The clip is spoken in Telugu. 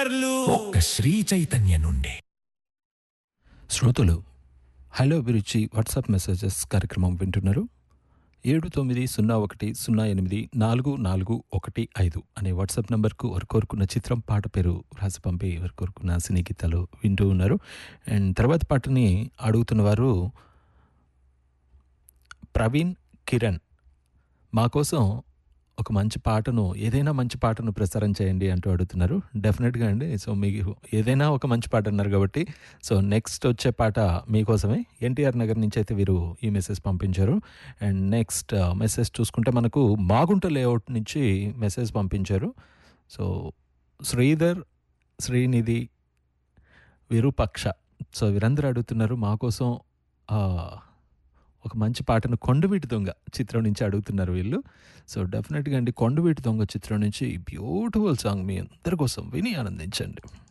సింగర్లు ఒక్క శ్రీ చైతన్య నుండి శ్రోతలు హలో అభిరుచి వాట్సాప్ మెసేజెస్ కార్యక్రమం వింటున్నారు ఏడు తొమ్మిది సున్నా ఒకటి సున్నా ఎనిమిది నాలుగు నాలుగు ఒకటి ఐదు అనే వాట్సాప్ నంబర్కు వారు కోరుకున్న చిత్రం పాట పేరు రాసి పంపి వారు కోరుకున్న సినీ గీతాలు వింటూ ఉన్నారు అండ్ తర్వాత పాటని అడుగుతున్న వారు ప్రవీణ్ కిరణ్ మా కోసం ఒక మంచి పాటను ఏదైనా మంచి పాటను ప్రసారం చేయండి అంటూ అడుగుతున్నారు డెఫినెట్గా అండి సో మీకు ఏదైనా ఒక మంచి పాట అన్నారు కాబట్టి సో నెక్స్ట్ వచ్చే పాట మీకోసమే ఎన్టీఆర్ నగర్ నుంచి అయితే వీరు ఈ మెసేజ్ పంపించారు అండ్ నెక్స్ట్ మెసేజ్ చూసుకుంటే మనకు మాగుంట లేఅవుట్ నుంచి మెసేజ్ పంపించారు సో శ్రీధర్ శ్రీనిధి విరూపక్ష సో వీరందరూ అడుగుతున్నారు మా కోసం ఆ, ఒక మంచి పాటను కొండవీటి దొంగ చిత్రం నుంచి అడుగుతున్నారు వీళ్ళు సో డెఫినెట్గా అండి కొండవీటి దొంగ చిత్రం నుంచి బ్యూటిఫుల్ సాంగ్ మీ అందరి కోసం విని ఆనందించండి